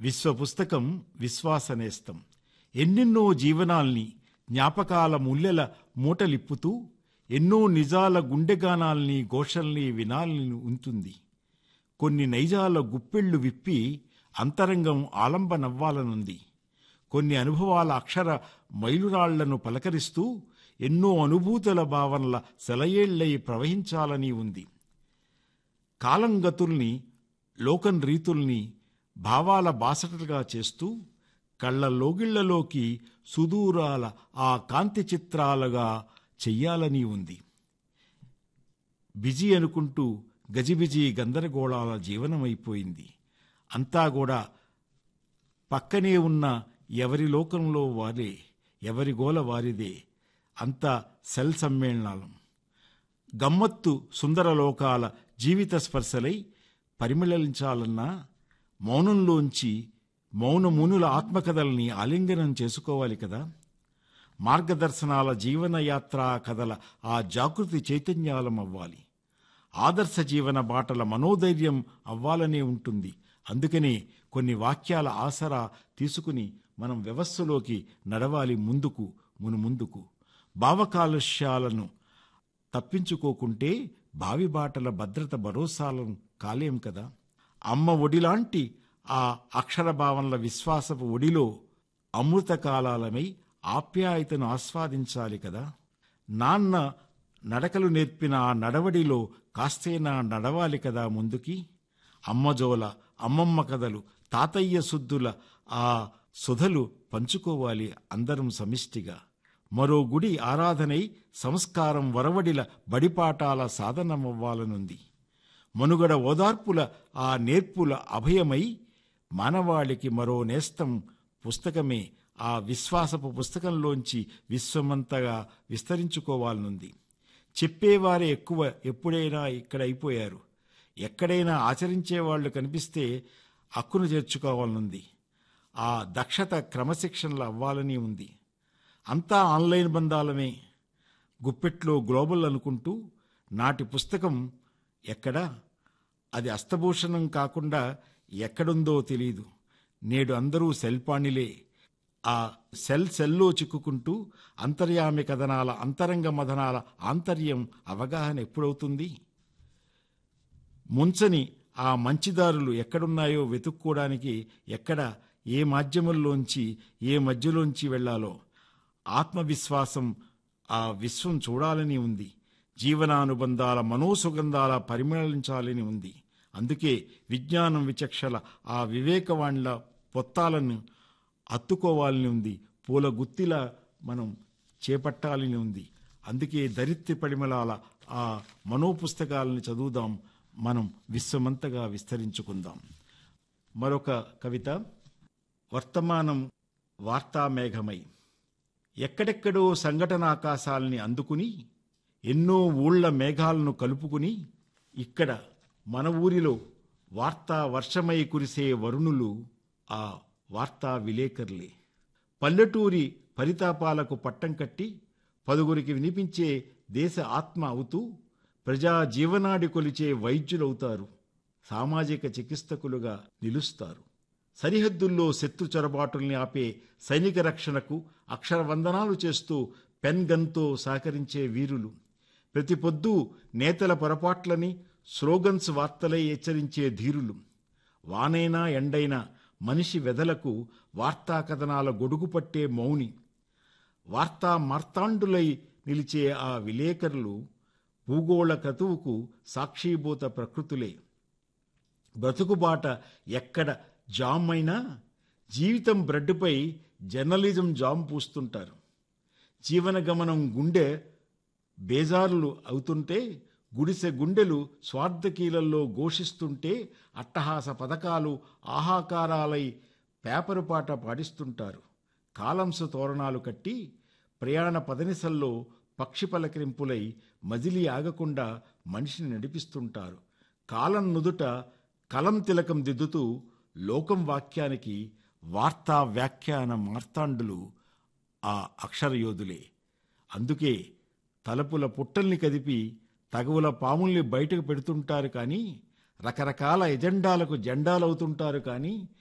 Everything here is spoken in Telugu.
విశ్వ పుస్తకం విశ్వాసనేస్తం ఎన్నెన్నో జీవనాల్ని జ్ఞాపకాల ముల్లెల మూటలిప్పుతూ ఎన్నో నిజాల గుండెగానాల్ని ఘోషల్ని వినాల్ని ఉంటుంది కొన్ని నైజాల గుప్పెళ్ళు విప్పి అంతరంగం ఆలంబనవ్వాలనుంది కొన్ని అనుభవాల అక్షర మైలురాళ్లను పలకరిస్తూ ఎన్నో అనుభూతుల భావనల సెలయేళ్లై ప్రవహించాలని ఉంది కాలం గతుల్ని లోకం రీతుల్ని భావాల బాసటలుగా చేస్తూ కళ్ళ లోగిళ్లలోకి సుదూరాల ఆ కాంతి చిత్రాలుగా చెయ్యాలని ఉంది బిజీ అనుకుంటూ గజిబిజి గందరగోళాల జీవనమైపోయింది అంతా కూడా పక్కనే ఉన్న ఎవరి లోకంలో వారే ఎవరి గోల వారిదే అంతా సెల్ సమ్మేళనాలం గమ్మత్తు సుందర లోకాల జీవిత స్పర్శలై పరిమళించాలన్నా మౌనంలోంచి మౌనమునుల ఆత్మకథల్ని ఆలింగనం చేసుకోవాలి కదా మార్గదర్శనాల జీవనయాత్రా కథల ఆ జాగృతి చైతన్యాలం అవ్వాలి ఆదర్శ జీవన బాటల మనోధైర్యం అవ్వాలనే ఉంటుంది అందుకనే కొన్ని వాక్యాల ఆసరా తీసుకుని మనం వ్యవస్థలోకి నడవాలి ముందుకు మును ముందుకు భావకాలుష్యాలను తప్పించుకోకుంటే భావి బాటల భద్రత భరోసాలను కాలేం కదా అమ్మ ఒడిలాంటి ఆ అక్షర భావనల విశ్వాసపు ఒడిలో అమృత కాలాలమై ఆప్యాయతను ఆస్వాదించాలి కదా నాన్న నడకలు నేర్పిన ఆ నడవడిలో కాస్తైనా నడవాలి కదా ముందుకి అమ్మజోల అమ్మమ్మ కథలు తాతయ్య సుద్దుల ఆ సుధలు పంచుకోవాలి అందరం సమిష్టిగా మరో గుడి ఆరాధనై సంస్కారం వరవడిల బడిపాఠాల సాధనమవ్వాలనుంది మనుగడ ఓదార్పుల ఆ నేర్పుల అభయమై మానవాళికి మరో నేస్తం పుస్తకమే ఆ విశ్వాసపు పుస్తకంలోంచి విశ్వమంతగా విస్తరించుకోవాలనుంది చెప్పేవారే ఎక్కువ ఎప్పుడైనా ఇక్కడ అయిపోయారు ఎక్కడైనా ఆచరించేవాళ్లు కనిపిస్తే హక్కును చేర్చుకోవాలనుంది ఆ దక్షత క్రమశిక్షణలు అవ్వాలని ఉంది అంతా ఆన్లైన్ బంధాలమే గుప్పెట్లో గ్లోబల్ అనుకుంటూ నాటి పుస్తకం ఎక్కడా అది అస్తభూషణం కాకుండా ఎక్కడుందో తెలియదు నేడు అందరూ సెల్పాణిలే ఆ సెల్ సెల్లో చిక్కుకుంటూ అంతర్యామి కథనాల అంతరంగ మథనాల ఆంతర్యం అవగాహన ఎప్పుడవుతుంది ముంచని ఆ మంచిదారులు ఎక్కడున్నాయో వెతుక్కోవడానికి ఎక్కడ ఏ మాధ్యమంలోంచి ఏ మధ్యలోంచి వెళ్లాలో ఆత్మవిశ్వాసం ఆ విశ్వం చూడాలని ఉంది జీవనానుబంధాల మనోసుగంధాల పరిమళించాలని ఉంది అందుకే విజ్ఞానం విచక్షల ఆ వివేకవాణ్ల పొత్తాలను అత్తుకోవాలని ఉంది పూల గుత్తిలా మనం చేపట్టాలని ఉంది అందుకే దరిత్రి పరిమళాల ఆ మనోపుస్తకాలను చదువుదాం మనం విశ్వమంతగా విస్తరించుకుందాం మరొక కవిత వర్తమానం వార్తామేఘమై ఎక్కడెక్కడో సంఘటన ఆకాశాల్ని అందుకుని ఎన్నో ఊళ్ళ మేఘాలను కలుపుకుని ఇక్కడ మన ఊరిలో వార్తా వర్షమై కురిసే వరుణులు ఆ వార్తా విలేకరులే పల్లెటూరి పరితాపాలకు పట్టం కట్టి పదుగురికి వినిపించే దేశ ఆత్మ అవుతూ ప్రజా జీవనాడి కొలిచే వైద్యులవుతారు సామాజిక చికిత్సకులుగా నిలుస్తారు సరిహద్దుల్లో శత్రు చొరబాటుల్ని ఆపే సైనిక రక్షణకు అక్షర వందనాలు చేస్తూ పెన్ గన్తో సహకరించే వీరులు ప్రతి పొద్దు నేతల పొరపాట్లని స్లోగన్స్ వార్తలై హెచ్చరించే ధీరులు వానైనా ఎండైనా మనిషి వెదలకు వార్తా కథనాల గొడుగు పట్టే మౌని వార్తా మార్తాండులై నిలిచే ఆ విలేకరులు భూగోళ క్రతువుకు సాక్షీభూత ప్రకృతులే బ్రతుకుబాట ఎక్కడ జామ్ అయినా జీవితం బ్రెడ్పై జర్నలిజం జామ్ పూస్తుంటారు జీవన గమనం గుండె బేజారులు అవుతుంటే గుడిసె గుండెలు స్వార్థకీలల్లో ఘోషిస్తుంటే అట్టహాస పథకాలు ఆహాకారాలై పేపరు పాట పాడిస్తుంటారు కాలంస తోరణాలు కట్టి ప్రయాణ పదనిసల్లో పక్షి పలకరింపులై మజిలీ ఆగకుండా మనిషిని నడిపిస్తుంటారు కాలం నుదుట కలం తిలకం దిద్దుతూ లోకం వాక్యానికి వార్తా వ్యాఖ్యాన మార్తాండులు ఆ అక్షరయోధులే అందుకే తలుపుల పుట్టల్ని కదిపి తగువుల పాముల్ని బయటకు పెడుతుంటారు కానీ రకరకాల ఎజెండాలకు జెండాలవుతుంటారు కానీ